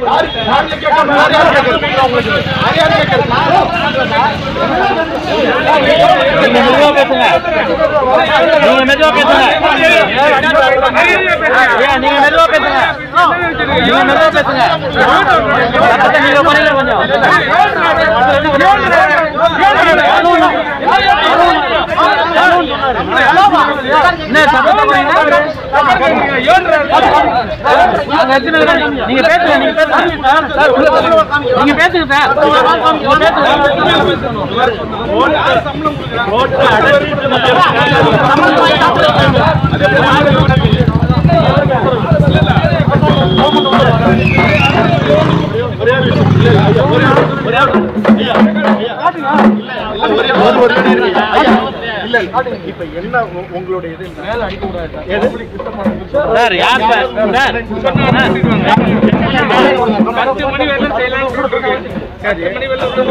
யாரு கேட்காம யார் யார் கேட்கறது? யார் யார் கேட்கறது? நீங்க மெதுவா பேசுங்க நீங்க மெதுவா பேசுங்க ஏன் நீங்க மெதுவா பேசுங்க நீங்க மெதுவா பேசுங்க சத்தத்தை நீங்க குறைங்க கொஞ்சம் என்ன சத்தத்தை குறைங்க அங்க எத்தனை பேர் நீங்க பேசுங்க நீங்க பேசுங்க நீங்க பேசுங்க சார் நீங்க பேசுங்க ஒரு ஒரு நிமிடம் இருங்க. ஐயா, இல்ல, இல்ல. இப்ப என்ன உ- உங்களுடைய இது என்ன? எது? சார் யார் சார் சார் பத்து மணி வரலும் செய்யலாம் பத்து மணி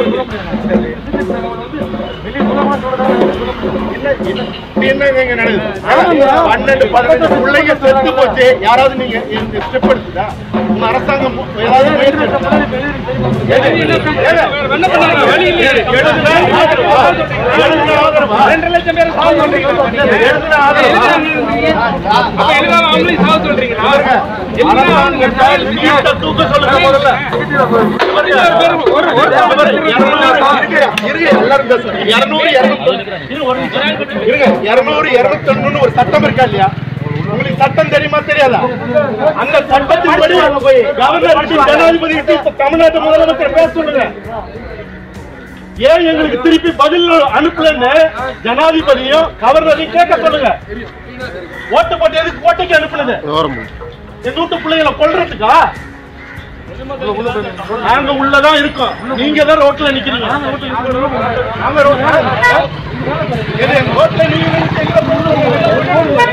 என்ன, என்ன, இப்படி என்னங்க இங்க நடக்குது? பன்னெண்டு பதினஞ்சு பிள்ளைங்க செத்து போச்சு யாராவது நீங்க இந்த ஸ்டெப் எடுத்துதா உங்க அரசாங்கம் மு- ஏதாவது முயற்சி எடுத்ததா? ஏங்க, ஏங்க, என்ன பண்ணாங்க வழி இல்லையே எழுதுனா ஆதரவா? எழுதுனா ஆதரவா? ரெண்டு லட்சம் பேர் சாவு சொல்றீங்க எழுதுனா ஆதரவா? அப்ப எழுதாம அவங்களையும் சாவு சொல்றீங்களா அரசாங்கம் அரசாங்கம் வீட்டை தூக்க சொல்லுங்க முதல்ல. ஒரு ஒரு இருங்க, எல்லாரும் பேசுங்க. இருநூறு, இருநூத்தொன்னு. இருங்க, இருநூறு, இருநூத்தொன்னுன்னு ஒரு சட்டம் இருக்கா இல்லையா உங்களுக்கு சட்டம் தெரியுமா தெரியாதா அந்த சட்டத்தின்படி கவர்னர் ஜனாதிபதி கிட்ட இப்ப தமிழ்நாட்டு முதலமைச்சர் பேச சொல்லுங்க ஏன் எங்களுக்கு திருப்பி பதில் அனுப்பலன்னு ஜனாதிபதியும் கவர்னரையும் கேட்க சொல்லுங்க ஓட்டு போட்டு எதுக்கு ஓட்டுக்கு அனுப்புனது எங்க வீட்டு பிள்ளைகளை கொல்றதுக்கா நாங்க உள்ளதான் இருக்கோம் நீங்க தான் ரோட்ல நிக்கிறீங்க நாங்க ரோட்ல எது, எங்க ரோட்ல நீங்க நின்னுட்டு எங்களை கொல்றீங்க?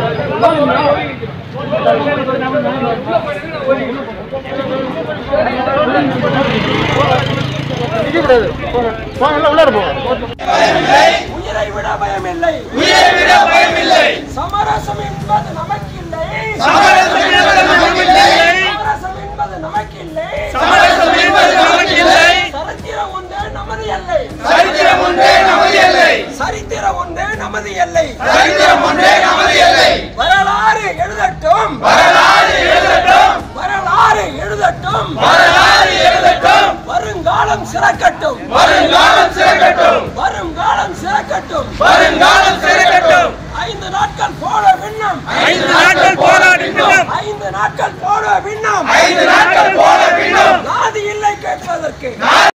நிக்கக்கூடாது. போங்க, எல்லாம் உள்ளார போங்க. உயிரை விட பயமில்லை உயிரை விட பயமில்லை சமரசம் என்பது நமக்கில்லை சமரசம் என்பது நமக்கில்லை சமரசம் என்பது நமக்கில்லை சமரசம் என்பது நமக்கில்லை சரித்திரம் ஒன்றே நமது எல்லை சரித்திரம் ஒன்றே நமது எல்லை சரித்திரம் ஒன்றே நமது எல்லை சரித்திரம் ஒன்றே நமது எல்லை வரலாறு எழுதட்டும் வரலாறு எழுதட்டும் வரலாறு எழுதட்டும் வரலாறு எழுதட்டும் வருங்காலம் சிறக்கட்டும் வருங்காலம் சிறக்கட்டும் வருங்காலம் சிறக்கட்டும் வருங்காலம் சிறக்கட்டும் ஐந்து நாட்கள் போட விண்ணம் ஐந்து நாட்கள் போட விண்ணம் ஐந்து நாட்கள் போட விண்ணம் ஐந்து நாட்கள் போட விண்ணம் நாதி இல்லை கேட்பதற்கு